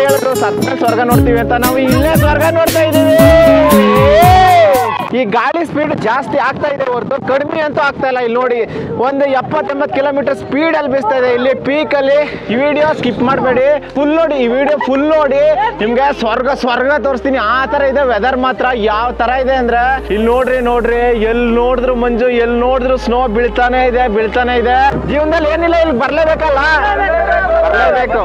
ಹೇಳಿದ್ರು ಸತ್ತ ಸ್ವರ್ಗ ನೋಡ್ತೀವಿ ಅಂತ ನಾವು ಇಲ್ಲೇ ಸ್ವರ್ಗ ನೋಡ್ತಾ ಇದೀವಿ ಈ ಗಾಡಿ ಸ್ಪೀಡ್ ಜಾಸ್ತಿ ಆಗ್ತಾ ಇದೆ ಹೊರತು ಕಡಿಮೆ ಅಂತೂ ಆಗ್ತಾ ಇಲ್ಲ ಇಲ್ಲಿ ನೋಡಿ ಒಂದು ಎಪ್ಪತ್ತೆಂಬತ್ತು ಕಿಲೋಮೀಟರ್ ಸ್ಪೀಡ್ ಅಲ್ಲಿ ಬೀಸ್ತಾ ಇದೆ ಇಲ್ಲಿ ಪೀಕ್ ಅಲ್ಲಿ ಈ ವಿಡಿಯೋ ಸ್ಕಿಪ್ ಮಾಡಬೇಡಿ ಫುಲ್ ನೋಡಿ ಈ ವಿಡಿಯೋ ಫುಲ್ ನೋಡಿ ನಿಮ್ಗೆ ಸ್ವರ್ಗ ಸ್ವರ್ಗ ತೋರಿಸ್ತೀನಿ ಆ ತರ ಇದೆ ವೆದರ್ ಮಾತ್ರ ಯಾವ ತರ ಇದೆ ಅಂದ್ರೆ ಇಲ್ಲಿ ನೋಡ್ರಿ ನೋಡ್ರಿ ಎಲ್ಲಿ ನೋಡಿದ್ರು ಮಂಜು ಎಲ್ಲಿ ನೋಡಿದ್ರು ಸ್ನೋ ಬೀಳ್ತಾನೆ ಇದೆ ಬೀಳ್ತಾನೆ ಇದೆ ಜೀವನದಲ್ಲಿ ಏನಿಲ್ಲ ಇಲ್ಲಿ ಬರ್ಲೇಬೇಕಲ್ಲ ಬರ್ಲೇಬೇಕು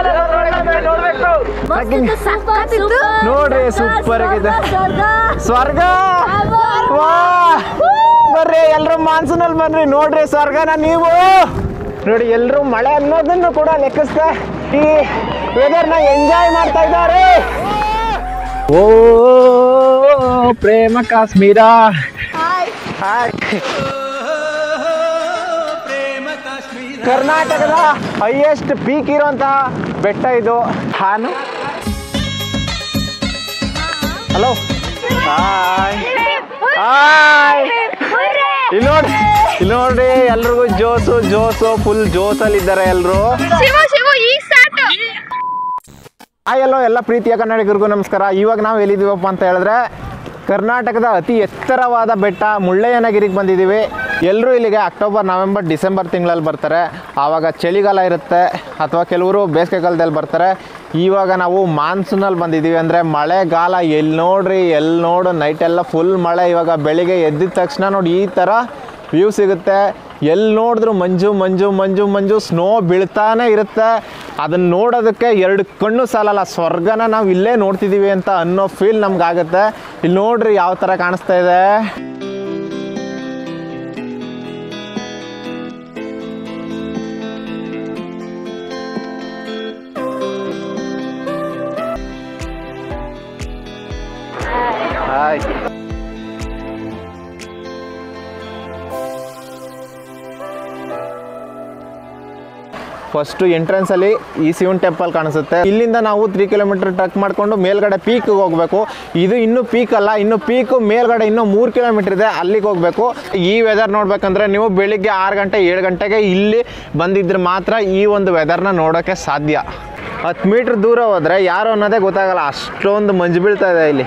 ನೋಡ್ರಿ, super ಆಗಿದೆ. ಸ್ವರ್ಗ ವಾ ಬರ್ರಿ ಎಲ್ರು ಮಾನ್ಸೂನಲ್ಲಿ ಬನ್ರಿ ನೋಡ್ರಿ ಸ್ವರ್ಗನ ನೀವು ನೋಡಿ ಎಲ್ರು ಮಳೆ ಅನ್ನೋದನ್ನು ಕೂಡ ಲೆಕ್ಕಿಸ್ತಾ ಈ ವೆದರ್ನ ಎಂಜಾಯ್ ಮಾಡ್ತಾ ಇದ್ದಾರೆ ಓ ಪ್ರೇಮ ಕಾಶ್ಮೀರ ಹಾಯ್ ಕರ್ನಾಟಕದ ಹೈಯೆಸ್ಟ್ ಪೀಕ್ ಇರುವಂತಹ ಬೆಟ್ಟ ಇದು ಹಾನು ಹಲೋ ಹಾಯ್ ಹಾಯ್ ಇಲ್ಲಿ ನೋಡಿ ಇಲ್ಲಿ ನೋಡ್ರಿ ಎಲ್ರಿಗೂ ಜೋಸು ಜೋಸು ಫುಲ್ ಜೋಸಲ್ಲಿ ಇದ್ದಾರೆ ಎಲ್ರು ಶಿವು ಶಿವು ಈಗ ಸ್ಟಾರ್ಟ್ ಹಾಯ್ ಎಲ್ಲೋ ಎಲ್ಲ ಪ್ರೀತಿಯ ಕನ್ನಡಿಗರಿಗೂ ನಮಸ್ಕಾರ ಇವಾಗ ನಾವು ಎಲ್ಲಿದ್ದೀವಪ್ಪ ಅಂತ ಹೇಳಿದ್ರೆ ಕರ್ನಾಟಕದ ಅತಿ ಎತ್ತರವಾದ ಬೆಟ್ಟ ಮುಳ್ಳಯ್ಯನಗಿರಿಗೆ ಬಂದಿದ್ದೀವಿ ಎಲ್ಲರೂ ಇಲ್ಲಿಗೆ ಅಕ್ಟೋಬರ್ ನವೆಂಬರ್ ಡಿಸೆಂಬರ್ ತಿಂಗಳಲ್ಲಿ ಬರ್ತಾರೆ ಆವಾಗ ಚಳಿಗಾಲ ಇರುತ್ತೆ ಅಥವಾ ಕೆಲವರು ಬೇಸಿಗೆಗಾಲದಲ್ಲಿ ಬರ್ತಾರೆ ಇವಾಗ ನಾವು ಮಾನ್ಸೂನಲ್ಲಿ ಬಂದಿದ್ದೀವಿ ಅಂದರೆ ಮಳೆಗಾಲ ಎಲ್ಲಿ ನೋಡ್ರಿ ಎಲ್ಲಿ ನೋಡು ನೈಟೆಲ್ಲ ಫುಲ್ ಮಳೆ ಇವಾಗ ಬೆಳಿಗ್ಗೆ ಎದ್ದಿದ ತಕ್ಷಣ ನೋಡಿ ಈ ಥರ ವ್ಯೂ ಸಿಗುತ್ತೆ ಎಲ್ಲಿ ನೋಡಿದ್ರು ಮಂಜು ಮಂಜು ಮಂಜು ಮಂಜು ಸ್ನೋ ಬೀಳ್ತಾನೆ ಇರುತ್ತೆ ಅದನ್ನ ನೋಡೋದಕ್ಕೆ ಎರಡು ಕಣ್ಣು ಸಾಲಲ್ಲ ಸ್ವರ್ಗನ ನಾವು ಇಲ್ಲೇ ನೋಡ್ತಿದ್ದೀವಿ ಅಂತ ಅನ್ನೋ ಫೀಲ್ ನಮ್ಗಾಗುತ್ತೆ ಇಲ್ಲಿ ನೋಡ್ರಿ ಯಾವ ಥರ ಕಾಣಿಸ್ತಾ ಇದೆ ಹಾಯ್ ಫಸ್ಟು ಎಂಟ್ರೆನ್ಸಲ್ಲಿ ಈ ಶಿವನ್ ಟೆಂಪಲ್ ಕಾಣಿಸುತ್ತೆ ಇಲ್ಲಿಂದ ನಾವು ತ್ರೀ ಕಿಲೋಮೀಟರ್ ಟ್ರಕ್ ಮಾಡಿಕೊಂಡು ಮೇಲ್ಗಡೆ ಪೀಕ್ಗೆ ಹೋಗಬೇಕು ಇದು ಇನ್ನೂ ಪೀಕ್ ಅಲ್ಲ ಇನ್ನು ಪೀಕು ಮೇಲ್ಗಡೆ ಇನ್ನೂ ಮೂರು ಕಿಲೋಮೀಟರ್ ಇದೆ ಅಲ್ಲಿಗೆ ಹೋಗಬೇಕು ಈ ವೆದರ್ ನೋಡ್ಬೇಕಂದ್ರೆ ನೀವು ಬೆಳಿಗ್ಗೆ ಆರು ಗಂಟೆ ಏಳು ಗಂಟೆಗೆ ಇಲ್ಲಿ ಬಂದಿದ್ರೆ ಮಾತ್ರ ಈ ಒಂದು ವೆದರ್ನ ನೋಡೋಕ್ಕೆ ಸಾಧ್ಯ ಹತ್ತು ಮೀಟ್ರ್ ದೂರ ಹೋದರೆ ಯಾರು ಅನ್ನೋದೇ ಗೊತ್ತಾಗಲ್ಲ ಅಷ್ಟೊಂದು ಮಂಜು ಬೀಳ್ತಾ ಇದೆ ಇಲ್ಲಿ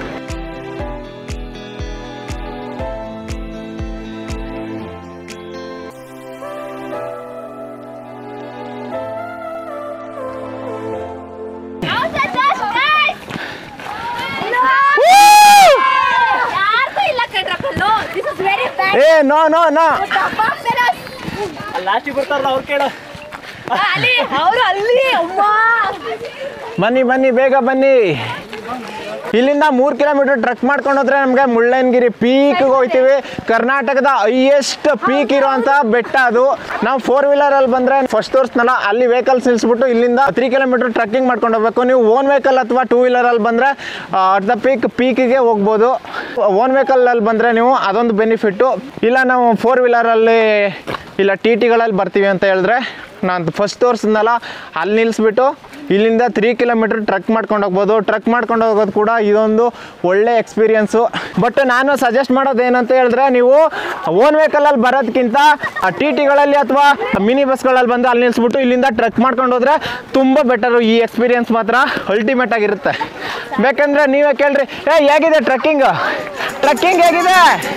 ಯಾರ್ಗೂ ಇಲ್ಲ ಕಣ್ರ ಕಲ್ಲು ದಿಸ್ ಇಸ್ ವೆರಿ ಬ್ಯಾಡ್ ಏ ನೋ ನೋ ನೋ ಲಾಸ್ಟಿಗೆ ಬರ್ತಾರಲ್ಲ ಅವ್ರು ಕೇಳ ಅಲ್ಲಿ ಅವ್ರು ಅಲ್ಲಿ ಅಮ್ಮ ಬನ್ನಿ ಬನ್ನಿ ಬೇಗ ಬನ್ನಿ ಇಲ್ಲಿಂದ ಮೂರು ಕಿಲೋಮೀಟರ್ ಟ್ರಕ್ ಮಾಡ್ಕೊಂಡು ಹೋದ್ರೆ ನಮಗೆ ಮುಳ್ಳಯ್ಯನಗಿರಿ ಪೀಕ್ಗೆ ಹೋಗ್ತೀವಿ ಕರ್ನಾಟಕದ ಹೈಯೆಸ್ಟ್ ಪೀಕ್ ಇರುವಂಥ ಬೆಟ್ಟ ಅದು ನಾವು ಫೋರ್ ವೀಲರಲ್ಲಿ ಬಂದರೆ ಫಸ್ಟ್ ತೋರಿಸ್ನಲ್ಲ ಅಲ್ಲಿ ವೆಹಿಕಲ್ಸ್ ನಿಲ್ಲಿಸ್ಬಿಟ್ಟು ಇಲ್ಲಿಂದ ತ್ರೀ ಕಿಲೋಮೀಟರ್ ಟ್ರಕ್ಕಿಂಗ್ ಮಾಡ್ಕೊಂಡು ಹೋಗ್ಬೇಕು ನೀವು ಓನ್ ವೆಹಿಕಲ್ ಅಥವಾ ಟೂ ವೀಲರಲ್ಲಿ ಬಂದರೆ ಅಟ್ ದ ಪೀಕ್ ಪೀಕಿಗೆ ಹೋಗ್ಬೋದು ಓನ್ ವೆಹಿಕಲಲ್ಲಿ ಬಂದರೆ ನೀವು ಅದೊಂದು ಬೆನಿಫಿಟ್ಟು ಇಲ್ಲ ನಾವು ಫೋರ್ ವೀಲರಲ್ಲಿ ಇಲ್ಲ ಟಿ ಟಿಗಳಲ್ಲಿ ಬರ್ತೀವಿ ಅಂತ ಹೇಳಿದ್ರೆ ನಾನು ಫಸ್ಟ್ ತೋರಿಸಿದ್ನಲ್ಲ ಅಲ್ಲಿ ನಿಲ್ಲಿಸ್ಬಿಟ್ಟು ಇಲ್ಲಿಂದ ತ್ರೀ ಕಿಲೋಮೀಟರ್ ಟ್ರಕ್ ಮಾಡ್ಕೊಂಡು ಹೋಗ್ಬೋದು ಟ್ರಕ್ ಮಾಡ್ಕೊಂಡು ಹೋಗೋದು ಕೂಡ ಇದೊಂದು ಒಳ್ಳೆ ಎಕ್ಸ್ಪೀರಿಯನ್ಸು ಬಟ್ ನಾನು ಸಜೆಸ್ಟ್ ಮಾಡೋದು ಏನಂತ ಹೇಳಿದ್ರೆ ನೀವು ಓನ್ ವೆಹಿಕಲಲ್ಲಿ ಬರೋದಕ್ಕಿಂತ ಟಿ ಟಿಗಳಲ್ಲಿ ಅಥವಾ ಮಿನಿ ಬಸ್ಗಳಲ್ಲಿ ಬಂದು ಅಲ್ಲಿ ನಿಲ್ಲಿಸ್ಬಿಟ್ಟು ಇಲ್ಲಿಂದ ಟ್ರಕ್ ಮಾಡ್ಕೊಂಡು ಹೋದ್ರೆ ತುಂಬ ಬೆಟರು ಈ ಎಕ್ಸ್ಪೀರಿಯನ್ಸ್ ಮಾತ್ರ ಅಲ್ಟಿಮೇಟ್ ಆಗಿರುತ್ತೆ ಬೇಕಂದ್ರೆ ನೀವೇ ಕೇಳ್ರಿ ಏ ಹೇಗಿದೆ ಟ್ರಕ್ಕಿಂಗ್ ಟ್ರಕ್ಕಿಂಗ್ ಹೇಗಿದೆ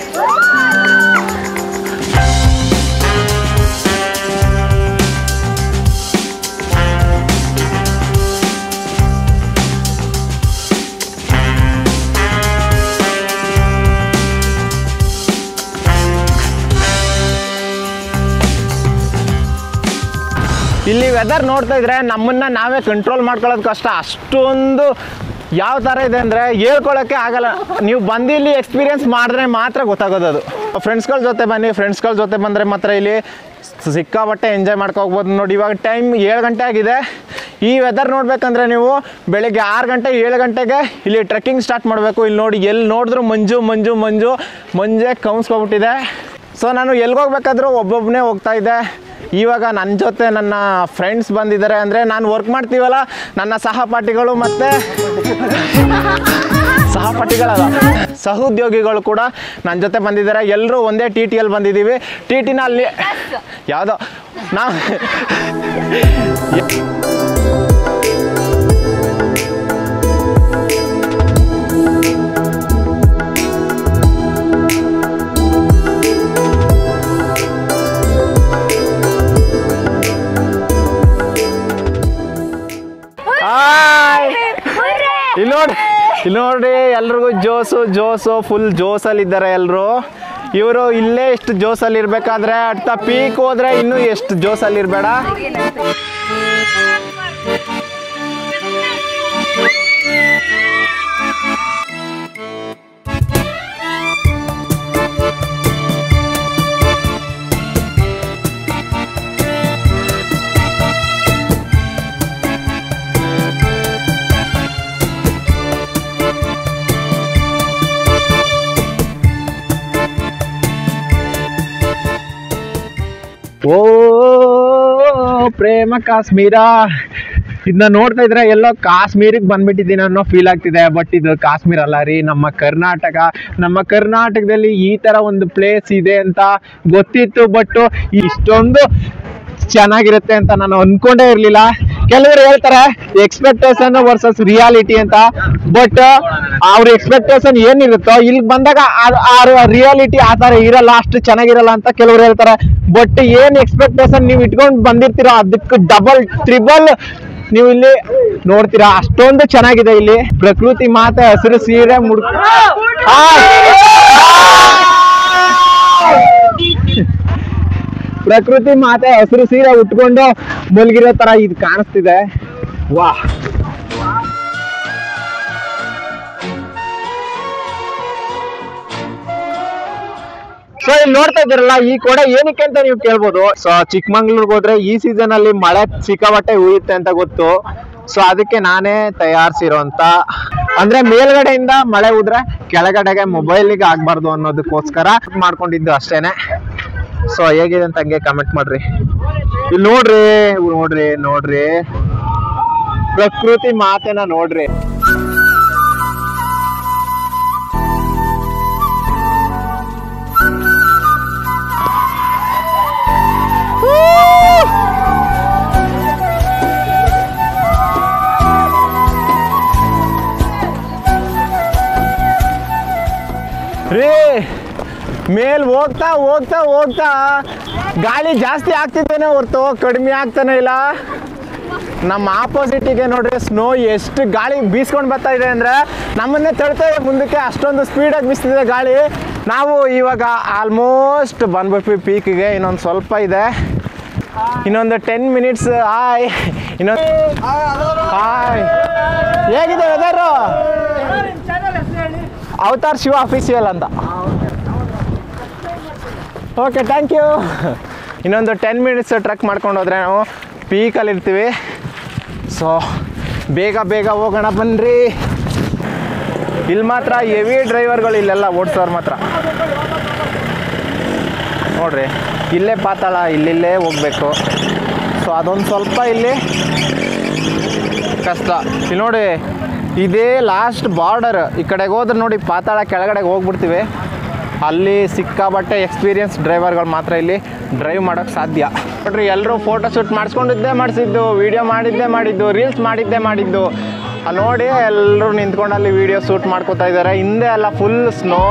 ಇಲ್ಲಿ ವೆದರ್ ನೋಡ್ತಾ ಇದ್ರೆ ನಮ್ಮನ್ನ ನಾವೇ ಕಂಟ್ರೋಲ್ ಮಾಡ್ಕೊಳ್ಳೋದು ಕಷ್ಟ ಅಷ್ಟೊಂದು ಯಾವ ಥರ ಇದೆ ಅಂದರೆ ಹೇಳ್ಕೊಳ್ಳೋಕ್ಕೆ ಆಗಲ್ಲ ನೀವು ಬಂದು ಇಲ್ಲಿ ಎಕ್ಸ್ಪೀರಿಯನ್ಸ್ ಮಾಡಿದ್ರೆ ಮಾತ್ರ ಗೊತ್ತಾಗೋದು ಅದು ಫ್ರೆಂಡ್ಸ್ಗಳ ಜೊತೆ ಬನ್ನಿ ಫ್ರೆಂಡ್ಸ್ಗಳ ಜೊತೆ ಬಂದರೆ ಮಾತ್ರ ಇಲ್ಲಿ ಸಿಕ್ಕಾಪಟ್ಟೆ ಎಂಜಾಯ್ ಮಾಡ್ಕೋಬೋದು ನೋಡಿ ಇವಾಗ ಟೈಮ್ ಏಳು ಗಂಟೆ ಆಗಿದೆ ಈ ವೆದರ್ ನೋಡ್ಬೇಕಂದ್ರೆ ನೀವು ಬೆಳಿಗ್ಗೆ ಆರು ಗಂಟೆ ಏಳು ಗಂಟೆಗೆ ಇಲ್ಲಿ ಟ್ರೆಕ್ಕಿಂಗ್ ಸ್ಟಾರ್ಟ್ ಮಾಡಬೇಕು ಇಲ್ಲಿ ನೋಡಿ ಎಲ್ಲಿ ನೋಡಿದ್ರು ಮಂಜು ಮಂಜು ಮಂಜು ಮಂಜೆ ಕೌನ್ಸ್ಕೊಬಿಟ್ಟಿದೆ ಸೊ ನಾನು ಎಲ್ಗೋಗ್ಬೇಕಾದ್ರೂ ಒಬ್ಬೊಬ್ಬನೇ ಹೋಗ್ತಾ ಇದ್ದೆ ಇವಾಗ ನನ್ನ ಜೊತೆ ನನ್ನ ಫ್ರೆಂಡ್ಸ್ ಬಂದಿದ್ದಾರೆ ಅಂದರೆ ನಾನು ವರ್ಕ್ ಮಾಡ್ತೀವಲ್ಲ ನನ್ನ ಸಹಪಾಠಿಗಳು ಮತ್ತು ಸಹಪಾಠಿಗಳಲ್ಲ ಸಹೋದ್ಯೋಗಿಗಳು ಕೂಡ ನನ್ನ ಜೊತೆ ಬಂದಿದ್ದಾರೆ ಎಲ್ಲರೂ ಒಂದೇ ಟಿ ಟಿಯಲ್ಲಿ ಬಂದಿದ್ದೀವಿ ಟಿ ಟಿನ ಅಲ್ಲಿ ಯಾವುದೋ ನಾವು ಇಲ್ಲಿ ನೋಡಿ ಇಲ್ಲಿ ನೋಡ್ರಿ ಎಲ್ರಿಗೂ ಜೋಸು ಜೋಸು ಫುಲ್ ಜೋಸಲ್ಲಿ ಇದ್ದಾರೆ ಎಲ್ರು ಇವರು ಇಲ್ಲೇ ಇಷ್ಟು ಜೋಸಲ್ಲಿ ಇರ್ಬೇಕಾದ್ರೆ ಅಟ್ಟ ಪೀಕ್ ಹೋದ್ರೆ ಇನ್ನೂ ಎಷ್ಟು ಜೋಸಲ್ಲಿ ಇರ್ಬೇಡ ಓ ಪ್ರೇಮ ಕಾಶ್ಮೀರ ಇದನ್ನ ನೋಡ್ತಾ ಇದ್ರೆ ಎಲ್ಲೋ ಕಾಶ್ಮೀರಿಗೆ ಬಂದ್ಬಿಟ್ಟಿದ್ದೀನಿ ಅನ್ನೋ ಫೀಲ್ ಆಗ್ತಿದೆ ಬಟ್ ಇದು ಕಾಶ್ಮೀರ ಅಲ್ಲ ರೀ ನಮ್ಮ ಕರ್ನಾಟಕ ನಮ್ಮ ಕರ್ನಾಟಕದಲ್ಲಿ ಈ ತರ ಒಂದು ಪ್ಲೇಸ್ ಇದೆ ಅಂತ ಗೊತ್ತಿತ್ತು ಬಟ್ ಇಷ್ಟೊಂದು ಚೆನ್ನಾಗಿರುತ್ತೆ ಅಂತ ನಾನು ಅನ್ಕೊಂಡೇ ಇರ್ಲಿಲ್ಲ ಕೆಲವರು ಹೇಳ್ತಾರೆ ಎಕ್ಸ್ಪೆಕ್ಟೇಷನ್ ವರ್ಸಸ್ ರಿಯಾಲಿಟಿ ಅಂತ ಬಟ್ ಅವ್ರ ಎಕ್ಸ್ಪೆಕ್ಟೇಷನ್ ಏನಿರುತ್ತೋ ಇಲ್ಲಿ ಬಂದಾಗ ಆ ರಿಯಾಲಿಟಿ ಆ ಥರ ಇರಲ್ಲ ಅಷ್ಟು ಚೆನ್ನಾಗಿರಲ್ಲ ಅಂತ ಕೆಲವರು ಹೇಳ್ತಾರೆ ಬಟ್ ಏನ್ ಎಕ್ಸ್ಪೆಕ್ಟೇಷನ್ ನೀವು ಇಟ್ಕೊಂಡು ಬಂದಿರ್ತೀರೋ ಅದಕ್ಕೆ ಡಬಲ್ ತ್ರಿಬಲ್ ನೀವು ಇಲ್ಲಿ ನೋಡ್ತೀರಾ ಅಷ್ಟೊಂದು ಚೆನ್ನಾಗಿದೆ ಇಲ್ಲಿ ಪ್ರಕೃತಿ ಮಾತೆ ಹಸಿರು ಸೀರೆ ಮುಡ್ ಪ್ರಕೃತಿ ಮಾತೆ ಹಸಿರು ಸೀರೆ ಉಟ್ಕೊಂಡು ಮಲಗಿರೋ ತರ ಇದು ಕಾಣಿಸ್ತಿದೆ ವಾ ಸೊ ಇಲ್ಲಿ ನೋಡ್ತಾ ಇದ್ದೀರಲ್ಲ ಈ ಕೊಡೆ ಏನಕ್ಕೆ ಅಂತ ನೀವು ಕೇಳ್ಬೋದು ಸೊ ಚಿಕ್ಕಮಂಗ್ಳೂರ್ಗೆ ಹೋದ್ರೆ ಈ ಸೀಸನ್ ಅಲ್ಲಿ ಮಳೆ ಸಿಕ್ಕಾಪಟ್ಟೆ ಉಳಿಯುತ್ತೆ ಅಂತ ಗೊತ್ತು ಸೊ ಅದಕ್ಕೆ ನಾನೇ ತಯಾರಿಸಿರೋಂತ ಅಂದ್ರೆ ಮೇಲ್ಗಡೆಯಿಂದ ಮಳೆ ಉದ್ರೆ ಕೆಳಗಡೆಗೆ ಮೊಬೈಲಿಗೆ ಆಗ್ಬಾರ್ದು ಅನ್ನೋದಕ್ಕೋಸ್ಕರ ಮಾಡ್ಕೊಂಡಿದ್ದು ಅಷ್ಟೇನೆ ಸೊ ಹೇಗಿದೆ ಅಂತ ಹಂಗೆ ಕಮೆಂಟ್ ಮಾಡ್ರಿ ಇಲ್ಲಿ ನೋಡ್ರಿ ನೋಡ್ರಿ ನೋಡ್ರಿ ಪ್ರಕೃತಿ ಮಾತೆನ ನೋಡ್ರಿ ರೀ ಮೇಲ್ ಹೋಗ್ತಾ ಹೋಗ್ತಾ ಹೋಗ್ತಾ ಗಾಳಿ ಜಾಸ್ತಿ ಆಗ್ತಿದ್ದೇನೆ ಹೊರ್ತು ಕಡಿಮೆ ಆಗ್ತಾನೆ ಇಲ್ಲ ನಮ್ಮ ಆಪೋಸಿಟಿಗೆ ನೋಡ್ರಿ ಸ್ನೋ ಎಷ್ಟು ಗಾಳಿ ಬೀಸ್ಕೊಂಡು ಬರ್ತಾ ಇದೆ ಅಂದರೆ ನಮ್ಮನ್ನೇ ತಳ್ತಾ ಇದೆ ಮುಂದಕ್ಕೆ ಅಷ್ಟೊಂದು ಸ್ಪೀಡಾಗಿ ಬೀಸ್ತಿದೆ ಗಾಳಿ ನಾವು ಇವಾಗ ಆಲ್ಮೋಸ್ಟ್ ಬಂದ್ಬಿಟ್ವಿ ಪೀಕಿಗೆ ಇನ್ನೊಂದು ಸ್ವಲ್ಪ ಇದೆ ಇನ್ನೊಂದು ಟೆನ್ ಮಿನಿಟ್ಸ್ ಹಾಯ್ ಇನ್ನೊಂದು ಹಾಯ್ ಹೇಗಿದೆ ವೆದರು ಅವತಾರ್ ಶಿವ ಅಫಿಸಿಯಲ್ ಅಂತ ಓಕೆ ಥ್ಯಾಂಕ್ ಯು ಇನ್ನೊಂದು ಟೆನ್ ಮಿನಿಟ್ಸ್ ಟ್ರಕ್ ಮಾಡ್ಕೊಂಡು ಹೋದ್ರೆ ನಾವು ಪೀಕಲ್ಲಿ ಇರ್ತೀವಿ ಸೊ ಬೇಗ ಬೇಗ ಹೋಗೋಣ ಬನ್ನಿರಿ ಇಲ್ಲಿ ಮಾತ್ರ ಹೆವಿ ಡ್ರೈವರ್ಗಳು ಇಲ್ಲೆಲ್ಲ ಓಡಿಸೋರು ಮಾತ್ರ ನೋಡ್ರಿ ಇಲ್ಲೇ ಪಾತಾಳ ಇಲ್ಲಿಲ್ಲೇ ಹೋಗ್ಬೇಕು ಸೊ ಅದೊಂದು ಸ್ವಲ್ಪ ಇಲ್ಲಿ ಕಷ್ಟ ಇಲ್ಲಿ ನೋಡಿ ಇದೇ ಲಾಸ್ಟ್ ಬಾರ್ಡರ್ ಈ ಕಡೆಗೆ ಹೋದ್ರೆ ನೋಡಿ ಪಾತಾಳ ಕೆಳಗಡೆಗೆ ಹೋಗ್ಬಿಡ್ತೀವಿ ಅಲ್ಲಿ ಸಿಕ್ಕಾಬಟ್ಟೆ ಎಕ್ಸ್ಪೀರಿಯನ್ಸ್ ಡ್ರೈವರ್ಗಳು ಮಾತ್ರ ಇಲ್ಲಿ ಡ್ರೈವ್ ಮಾಡೋಕ್ಕೆ ಸಾಧ್ಯ ನೋಡ್ರಿ ಎಲ್ಲರೂ ಫೋಟೋ ಶೂಟ್ ಮಾಡಿಸ್ಕೊಂಡಿದ್ದೇ ಮಾಡಿಸಿದ್ದು ವೀಡಿಯೋ ಮಾಡಿದ್ದೇ ಮಾಡಿದ್ದು ರೀಲ್ಸ್ ಮಾಡಿದ್ದೇ ಮಾಡಿದ್ದು ಅಲ್ಲಿ ನೋಡಿ ಎಲ್ಲರೂ ನಿಂತ್ಕೊಂಡು ಅಲ್ಲಿ ವೀಡಿಯೋ ಶೂಟ್ ಮಾಡ್ಕೋತಾ ಇದ್ದಾರೆ ಹಿಂದೆ ಎಲ್ಲ ಫುಲ್ ಸ್ನೋ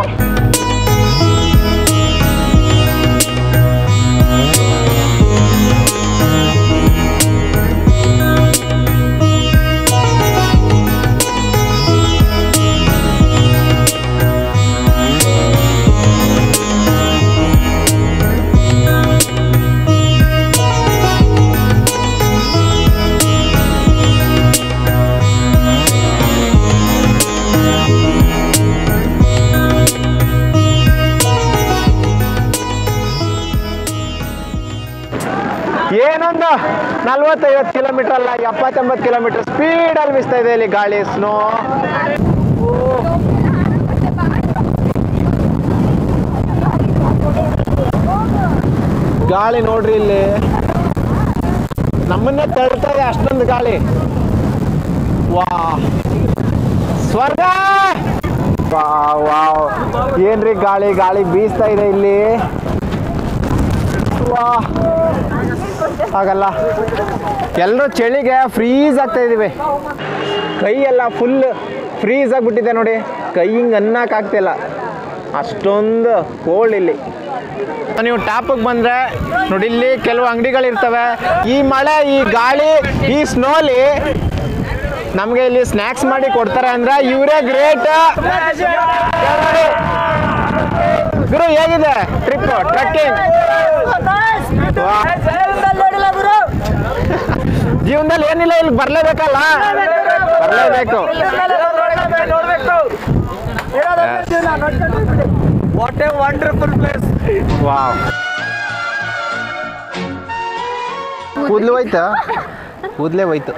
ಏನೊಂದು ನಲ್ವತ್ತೈವತ್ತು ಕಿಲೋಮೀಟರ್ ಅಲ್ಲ ಎಪ್ಪತ್ತೆಂಬತ್ತು ಕಿಲೋಮೀಟರ್ ಸ್ಪೀಡಲ್ಲಿ ಬೀಸ್ತಾ ಇದೆ ಇಲ್ಲಿ ಗಾಳಿ ಸ್ನೋ ಗಾಳಿ ನೋಡ್ರಿ ಇಲ್ಲಿ ನಮ್ಮನ್ನೇ ತಳ್ತಾ ಇದೆ ಅಷ್ಟೊಂದು ಗಾಳಿ ವಾ ಸ್ವರ್ಗ ವಾ ವಾವ್ ಏನ್ರಿ ಗಾಳಿ ಗಾಳಿ ಬೀಸ್ತಾ ಇದೆ ಇಲ್ಲಿ ವಾ ಹಾಗಲ್ಲ ಎಲ್ಲರೂ ಚಳಿಗೆ ಫ್ರೀಸ್ ಆಗ್ತಾ ಇದೀವಿ ಕೈ ಎಲ್ಲ ಫುಲ್ ಫ್ರೀಸ್ ಆಗಿಬಿಟ್ಟಿದೆ ನೋಡಿ ಕೈ ಹಿಂಗೆ ಅನ್ನಕ್ಕಾಗ್ತಿಲ್ಲ ಅಷ್ಟೊಂದು ಕೋಲ್ಡ್ ಇಲ್ಲಿ ನೀವು ಟಾಪಿಗೆ ಬಂದರೆ ನೋಡಿ ಇಲ್ಲಿ ಕೆಲವು ಅಂಗಡಿಗಳಿರ್ತವೆ ಈ ಮಳೆ ಈ ಗಾಳಿ ಈ ಸ್ನೋಲಿ ನಮಗೆ ಇಲ್ಲಿ ಸ್ನ್ಯಾಕ್ಸ್ ಮಾಡಿ ಕೊಡ್ತಾರೆ ಅಂದ್ರೆ ಇವರೇ ಗ್ರೇಟ್ ಗುರು ಹೇಗಿದೆ ಟ್ರಿಪ್ ಟ್ರಕ್ಕಿಂಗ್ ಜೀವನದಲ್ಲಿ ಏನಿಲ್ಲ ಇಲ್ಲಿ ಬರ್ಲೇಬೇಕಲ್ಲ ಬರ್ಲೇಬೇಕು what a wonderful place wow ಕೂದಲು ಹೋಯ್ತಾ ಕೂದಲೇ ಹೋಯ್ತು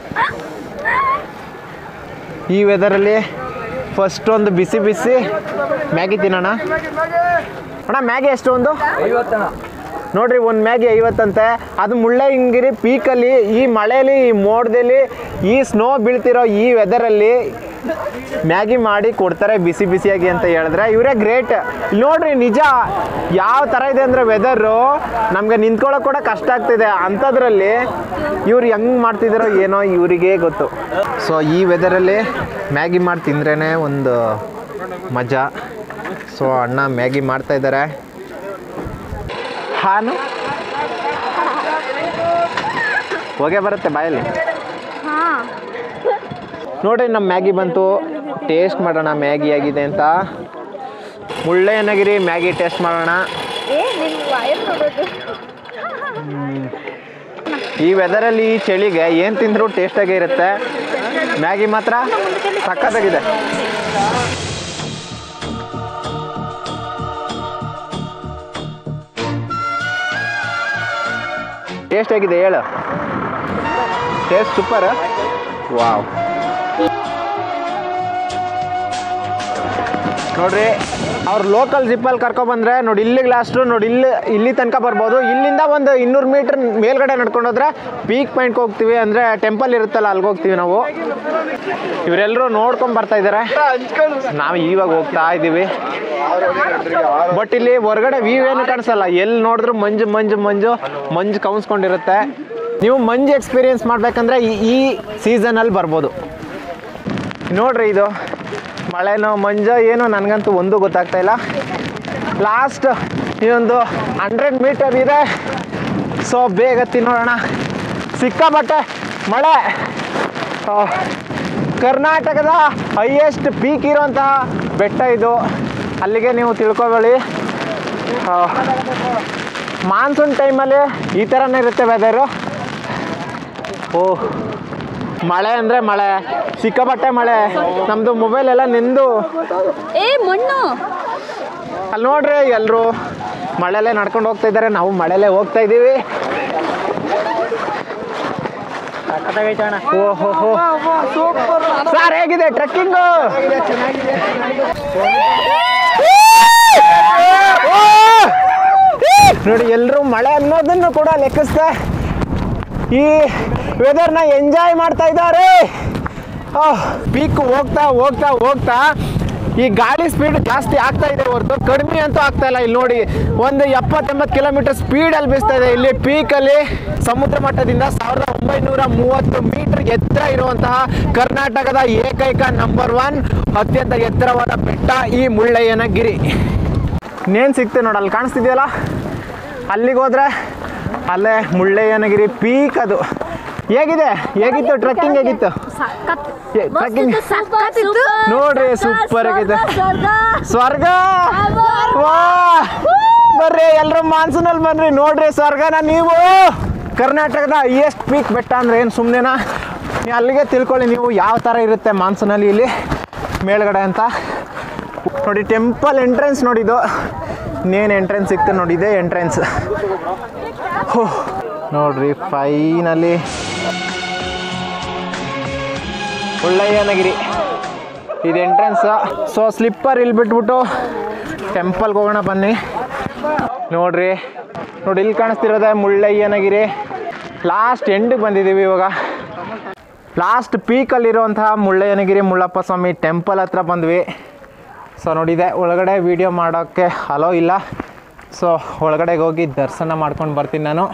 ಈ ವೆದರಲ್ಲಿ ಫಸ್ಟ್ ಒಂದು ಬಿಸಿ ಬಿಸಿ ಮ್ಯಾಗಿ ತಿನ್ನೋಣ ಅಣ್ಣ ಮ್ಯಾಗಿ ಎಷ್ಟು ಒಂದು ಐವತ್ತಣ ನೋಡ್ರಿ ಒಂದು ಮ್ಯಾಗಿ ಐವತ್ತಂತೆ ಅದು ಮುಳ್ಳಯ್ಯನಗಿರಿ ಪೀಕಲ್ಲಿ ಈ ಮಳೆಯಲ್ಲಿ ಈ ಮೋಡದಲ್ಲಿ ಈ ಸ್ನೋ ಬೀಳ್ತಿರೋ ಈ ವೆದರಲ್ಲಿ ಮ್ಯಾಗಿ ಮಾಡಿ ಕೊಡ್ತಾರೆ ಬಿಸಿ ಬಿಸಿಯಾಗಿ ಅಂತ ಹೇಳಿದ್ರೆ ಇವರೇ ಗ್ರೇಟ್ ನೋಡ್ರಿ ನಿಜ ಯಾವ ಥರ ಇದೆ ಅಂದರೆ ವೆದರು ನಮಗೆ ನಿಂತ್ಕೊಳ್ಳೋಕೆ ಕೂಡ ಕಷ್ಟ ಆಗ್ತಿದೆ ಅಂಥದ್ರಲ್ಲಿ ಇವ್ರು ಹೆಂಗೆ ಮಾಡ್ತಿದ್ದಾರೋ ಏನೋ ಇವರಿಗೆ ಗೊತ್ತು ಸೊ ಈ ವೆದರಲ್ಲಿ ಮ್ಯಾಗಿ ಮಾಡಿ ತಿಂದ್ರೇ ಒಂದು ಮಜಾ ಸೊ ಅಣ್ಣ ಮ್ಯಾಗಿ ಮಾಡ್ತಾ ಇದ್ದಾರೆ ಹಾನು ಹೊಗೆ ಬರುತ್ತೆ ಬಾಯಲ್ಲಿ ನೋಡ್ರಿ ನಮ್ಮ ಮ್ಯಾಗಿ ಬಂತು ಟೇಸ್ಟ್ ಮಾಡೋಣ ಮ್ಯಾಗಿ ಆಗಿದೆ ಅಂತ ಮುಳ್ಳಯ್ಯನಗಿರಿ ಮ್ಯಾಗಿ ಟೇಸ್ಟ್ ಮಾಡೋಣ ಏ ನಿನ್ ವಯರ್ ನೋಡೋದು ಈ ವೆದರಲ್ಲಿ ಈ ಚಳಿಗೆ ಏನು ತಿಂದರೂ ಟೇಸ್ಟಾಗೇ ಇರುತ್ತೆ ಮ್ಯಾಗಿ ಮಾತ್ರ ಸಖತ್ತಾಗಿದೆ ಟೇಸ್ಟ್ ಆಗಿದೆ ಹೇಳು ಟೇಸ್ಟ್ ಸೂಪರ್ ವಾವ್ ನೋಡ್ರಿ ಅವ್ರು ಲೋಕಲ್ ಜಿಪ್ಪಲ್ಲಿ ಕರ್ಕೊಬಂದ್ರೆ ನೋಡಿ ಇಲ್ಲಿಗೆ ಲಾಸ್ಟು ನೋಡಿ ಇಲ್ಲಿ ಇಲ್ಲಿ ತನಕ ಬರ್ಬೋದು ಇಲ್ಲಿಂದ ಒಂದು ಇನ್ನೂರು ಮೀಟ್ರ್ ಮೇಲ್ಗಡೆ ನಡ್ಕೊಂಡು ಹೋದ್ರೆ ಪೀಕ್ ಪಾಯಿಂಟ್ಗೆ ಹೋಗ್ತೀವಿ ಅಂದರೆ ಟೆಂಪಲ್ ಇರುತ್ತಲ್ಲ ಅಲ್ಲಿಗೆ ಹೋಗ್ತೀವಿ ನಾವು ಇವರೆಲ್ಲರೂ ನೋಡ್ಕೊಂಡು ಬರ್ತಾ ಇದ್ದಾರೆ ನಾವು ಇವಾಗ ಹೋಗ್ತಾ ಇದ್ದೀವಿ ಬಟ್ ಇಲ್ಲಿ ಹೊರಗಡೆ ವ್ಯೂ ಏನು ಕಾಣಿಸಲ್ಲ ಎಲ್ಲಿ ನೋಡಿದ್ರು ಮಂಜು ಮಂಜು ಮಂಜು ಮಂಜು ಕೌನ್ಸ್ಕೊಂಡಿರುತ್ತೆ ನೀವು ಮಂಜು ಎಕ್ಸ್ಪೀರಿಯನ್ಸ್ ಮಾಡ್ಬೇಕಂದ್ರೆ ಈ ಈ ಸೀಸನಲ್ಲಿ ಬರ್ಬೋದು ನೋಡ್ರಿ ಇದು ಮಳೆನೋ ಮಂಜೋ ಏನೋ ನನಗಂತೂ ಒಂದು ಗೊತ್ತಾಗ್ತಾ ಇಲ್ಲ ಲಾಸ್ಟ್ ಇದೊಂದು ಹಂಡ್ರೆಡ್ ಮೀಟರ್ ಇದೆ ಸೊ ಬೇಗ ತಿನ್ನೋಣ ಸಿಕ್ಕಾಬಟ್ಟೆ ಮಳೆ ಆ, ಕರ್ನಾಟಕದ ಹೈಯೆಸ್ಟ್ ಪೀಕ್ ಇರುವಂತಹ ಬೆಟ್ಟ ಇದು ಅಲ್ಲಿಗೆ ನೀವು ತಿಳ್ಕೊಬೇಡಿ ಮಾನ್ಸೂನ್ ಟೈಮಲ್ಲಿ ಈ ಥರನೇ ಇರುತ್ತೆ ವೆದರು ಓಹ್ ಮಳೆ ಅಂದರೆ ಮಳೆ ಸಿಕ್ಕಾಪಟ್ಟೆ ಮಳೆ ನಮ್ಮದು ಮೊಬೈಲ್ ಎಲ್ಲ ನೆಂದು ಏ ಮಣ್ಣು ಅಲ್ಲಿ ನೋಡ್ರಿ ಎಲ್ಲರೂ ಮಳೆಯಲ್ಲೇ ನಡ್ಕೊಂಡು ಹೋಗ್ತಾ ಇದ್ದಾರೆ ನಾವು ಮಳೆಯಲ್ಲೇ ಹೋಗ್ತಾ ಇದ್ದೀವಿ ಓಹೋ ಹೋ ಸರ್ ಹೇಗಿದೆ ಟ್ರೆಕ್ಕಿಂಗು ನೋಡಿ ಎಲ್ಲರೂ ಮಳೆ ಅನ್ನೋದನ್ನು ಕೂಡ ಲೆಕ್ಕಿಸ್ದೆ ಈ ವೆದರ್ನ ಎಂಜಾಯ್ ಮಾಡ್ತಾ ಇದ್ದಾರೆ ಪೀಕ್ ಹೋಗ್ತಾ ಹೋಗ್ತಾ ಹೋಗ್ತಾ ಈ ಗಾಳಿ ಸ್ಪೀಡ್ ಜಾಸ್ತಿ ಆಗ್ತಾ ಇದೆ ಹೊರತು ಕಡಿಮೆ ಅಂತೂ ಆಗ್ತಾ ಇಲ್ಲ ಇಲ್ಲಿ ನೋಡಿ ಒಂದು ಎಪ್ಪತ್ತೆಂಬತ್ತು ಕಿಲೋಮೀಟರ್ ಸ್ಪೀಡಲ್ಲಿ ಬೀಸ್ತಾ ಇದೆ ಇಲ್ಲಿ ಪೀಕಲ್ಲಿ ಸಮುದ್ರ ಮಟ್ಟದಿಂದ ಸಾವಿರದ ಒಂಬೈನೂರ ಮೂವತ್ತು ಮೀಟರ್ ಎತ್ತರ ಇರುವಂತಹ ಕರ್ನಾಟಕದ ಏಕೈಕ ನಂಬರ್ ಒನ್ ಅತ್ಯಂತ ಎತ್ತರವಾದ ಬೆಟ್ಟ ಈ ಮುಳ್ಳಯ್ಯನಗಿರಿ ಇನ್ನೇನು ಸಿಗ್ತದೆ ನೋಡಿ ಅಲ್ಲಿ ಕಾಣಿಸ್ತಿದೆಯಲ್ಲ ಅಲ್ಲಿಗೆ ಹೋದ್ರೆ ಅಲ್ಲೇ ಮುಳ್ಳಯ್ಯನಗಿರಿ ಪೀಕ್ ಅದು ಹೇಗಿದೆ ಹೇಗಿತ್ತು ಟ್ರೆಕ್ಕಿಂಗ್ ಹೇಗಿತ್ತು ಸಖತ್ ಏ, trekking? ಸಖತ್ ಇತ್ತು ನೋಡ್ರಿ, super ಆಗಿದೆ. ಸ್ವರ್ಗ ಸ್ವರ್ಗ ವಾ ಬರ್ರಿ ಎಲ್ಲರೂ ಮಾನ್ಸೂನಲ್ಲಿ ಬನ್ರಿ ನೋಡ್ರಿ ಸ್ವರ್ಗನ ನೀವು ಕರ್ನಾಟಕದ ಹೈಯೆಸ್ಟ್ ಪೀಕ್ ಬೆಟ್ಟ ಅಂದ್ರೆ ಏನು ಸುಮ್ಮನೆನಾ ನೀವು ಅಲ್ಲಿಗೆ ತಿಳ್ಕೊಳ್ಳಿ ನೀವು ಯಾವ ಥರ ಇರುತ್ತೆ ಮಾನ್ಸೂನಲ್ಲಿ ಇಲ್ಲಿ ಮೇಲ್ಗಡೆ ಅಂತ ನೋಡಿ ಟೆಂಪಲ್ ಎಂಟ್ರೆನ್ಸ್ ನೋಡಿದ್ದು ಇನ್ನೇನು ಎಂಟ್ರೆನ್ಸ್ ಸಿಕ್ತು ನೋಡಿ ಇದೇ ಎಂಟ್ರೆನ್ಸ್ ನೋಡ್ರಿ ಫೈನಲಿ ಒಳ್ಳೆಯನಗಿರಿ ಇದು ಎಂಟ್ರೆನ್ಸ್ ಸೊ ಸ್ಲಿಪ್ಪರ್ ಇಲ್ಲಿ ಬಿಟ್ಬಿಟ್ಟು ಟೆಂಪಲ್ಗೆ ಹೋಗೋಣ ಬನ್ನಿ ನೋಡ್ರಿ ನೋಡಿ ಇಲ್ಲಿ ಕಾಣಿಸ್ತಿರೋದೆ ಮುಳ್ಳಯ್ಯನಗಿರಿ ಲಾಸ್ಟ್ ಎಂಡಿಗೆ ಬಂದಿದ್ದೀವಿ ಇವಾಗ ಲಾಸ್ಟ್ ಪೀಕಲ್ಲಿರುವಂತಹ ಮುಳ್ಳಯ್ಯನಗಿರಿ ಮುಳ್ಳಪ್ಪ ಸ್ವಾಮಿ ಟೆಂಪಲ್ ಹತ್ರ ಬಂದ್ವಿ ಸೊ ನೋಡಿದೆ ಒಳಗಡೆ ವಿಡಿಯೋ ಮಾಡೋಕ್ಕೆ ಅಲೋ ಇಲ್ಲ ಸೊ ಒಳಗಡೆಗೆ ಹೋಗಿ ದರ್ಶನ ಮಾಡ್ಕೊಂಡು ಬರ್ತೀನಿ ನಾನು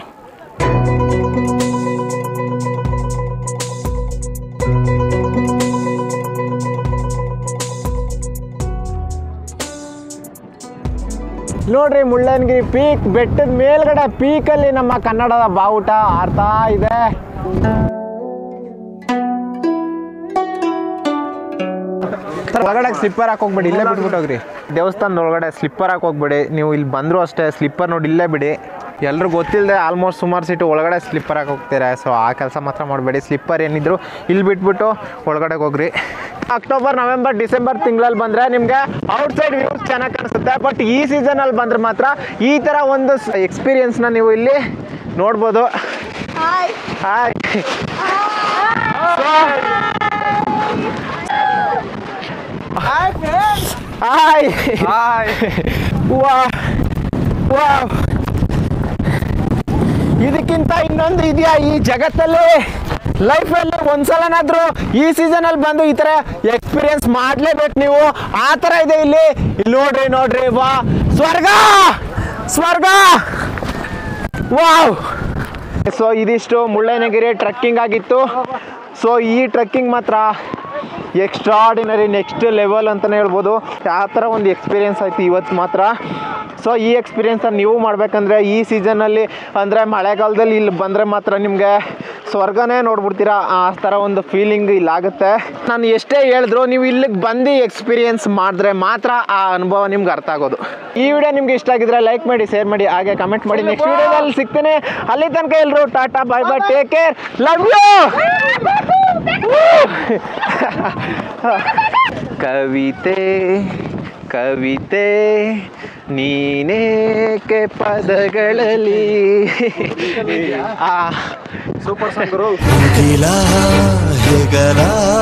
ನೋಡ್ರಿ ಮುಳ್ಳಯ್ಯನಗಿರಿ ಪೀಕ್ ಬೆಟ್ಟದ ಮೇಲ್ಗಡೆ ಪೀಕಲ್ಲಿ ನಮ್ಮ ಕನ್ನಡದ ಬಾವುಟ ಆರ್ತಾ ಇದೆ ಒಳಗಡೆ ಸ್ಲಿಪ್ಪರ್ ಹಾಕೋಗ್ಬೇಡಿ ಇಲ್ಲೇ ಬಿಟ್ಬಿಟ್ಟು ಹೋಗ್ರಿ ದೇವಸ್ಥಾನದ ಒಳಗಡೆ ಸ್ಲಿಪ್ಪರ್ ಹಾಕೋಗ್ಬೇಡಿ ನೀವು ಇಲ್ಲಿ ಬಂದರೂ ಅಷ್ಟೇ ಸ್ಲಿಪ್ಪರ್ ನೋಡಿ ಇಲ್ಲೇ ಬಿಡಿ ಎಲ್ಲರೂ ಗೊತ್ತಿಲ್ಲದೆ ಆಲ್ಮೋಸ್ಟ್ ಸುಮಾರು ಸೀಟು ಒಳಗಡೆ ಸ್ಲಿಪ್ಪರ್ ಹಾಕಿ ಹೋಗ್ತಾರೆ ಸೊ ಆ ಕೆಲಸ ಮಾತ್ರ ಮಾಡಬೇಡಿ ಸ್ಲಿಪ್ಪರ್ ಏನಿದ್ರು ಇಲ್ಲಿ ಬಿಟ್ಬಿಟ್ಟು ಒಳಗಡೆ ಹೋಗ್ರಿ ಅಕ್ಟೋಬರ್ ನವೆಂಬರ್ ಡಿಸೆಂಬರ್ ತಿಂಗಳಲ್ಲಿ ಬಂದರೆ ನಿಮಗೆ ಔಟ್ಸೈಡ್ ವ್ಯೂಸ್ ಚೆನ್ನಾಗಿ ಕಾಣಿಸುತ್ತೆ ಬಟ್ ಈ ಸೀಸನಲ್ಲಿ ಬಂದರೆ ಮಾತ್ರ ಈ ಥರ ಒಂದು ಎಕ್ಸ್ಪೀರಿಯನ್ಸ್ನ ನೀವು ಇಲ್ಲಿ ನೋಡ್ಬೋದು ಹಾಯ್ ಹಾಯ್ Hi. ವಾ ವಾ ಇದಕ್ಕಿಂತ ಇನ್ನೊಂದು ಇದೆಯಾ ಈ ಜಗತ್ತಲ್ಲಿ ಲೈಫಲ್ಲಿ ಒಂದ್ಸಲನಾದ್ರೂ ಈ ಸೀಸನಲ್ಲಿ ಬಂದು ಈ ಥರ ಎಕ್ಸ್ಪೀರಿಯನ್ಸ್ ಮಾಡಲೇಬೇಕು ನೀವು ಆ ಥರ ಇದೆ ಇಲ್ಲಿ ಇಲ್ಲಿ ನೋಡ್ರಿ ನೋಡ್ರಿ ವಾ ಸ್ವರ್ಗ ಸ್ವರ್ಗ ವಾವ್ ಸೊ ಇದಿಷ್ಟು ಮುಳ್ಳಯ್ಯನಗಿರಿ ಟ್ರೆಕ್ಕಿಂಗ್ ಆಗಿತ್ತು ಸೊ ಈ ಟ್ರೆಕ್ಕಿಂಗ್ ಮಾತ್ರ ಎಕ್ಸ್ಟ್ರಾಡಿನರಿ ನೆಕ್ಸ್ಟ್ ಲೆವೆಲ್ ಅಂತಲೇ ಹೇಳ್ಬೋದು ಆ ಥರ ಒಂದು ಎಕ್ಸ್ಪೀರಿಯೆನ್ಸ್ ಆಯಿತು ಇವತ್ತು ಮಾತ್ರ ಸೊ ಈ ಎಕ್ಸ್ಪೀರಿಯೆನ್ಸನ್ನು ನೀವು ಮಾಡಬೇಕಂದ್ರೆ ಈ ಸೀಸನಲ್ಲಿ ಅಂದರೆ ಮಳೆಗಾಲದಲ್ಲಿ ಇಲ್ಲಿ ಬಂದರೆ ಮಾತ್ರ ನಿಮಗೆ ಸ್ವರ್ಗನೇ ನೋಡ್ಬಿಡ್ತೀರಾ ಆ ಥರ ಒಂದು ಫೀಲಿಂಗ್ ಇಲ್ಲಾಗುತ್ತೆ ನಾನು ಎಷ್ಟೇ ಹೇಳಿದ್ರು ನೀವು ಇಲ್ಲಿಗೆ ಬಂದು ಎಕ್ಸ್ಪೀರಿಯೆನ್ಸ್ ಮಾಡಿದ್ರೆ ಮಾತ್ರ ಆ ಅನುಭವ ನಿಮ್ಗೆ ಅರ್ಥ ಆಗೋದು ಈ ವಿಡಿಯೋ ನಿಮ್ಗೆ ಇಷ್ಟ ಆಗಿದ್ರೆ ಲೈಕ್ ಮಾಡಿ ಶೇರ್ ಮಾಡಿ ಹಾಗೆ ಕಮೆಂಟ್ ಮಾಡಿ ನೆಕ್ಸ್ಟ್ ವಿಡಿಯೋದಲ್ಲಿ ಸಿಗ್ತೇನೆ ಅಲ್ಲಿ ತನಕ ಎಲ್ಲರೂ tata bye bye take care love you ಕವಿತೆ ಕವಿತೆ ನೀನೇಕೆ ಪದಗಳಲ್ಲಿ ಆ Super song, Guru. ಮುಗಿಲ ಹೆಗಲ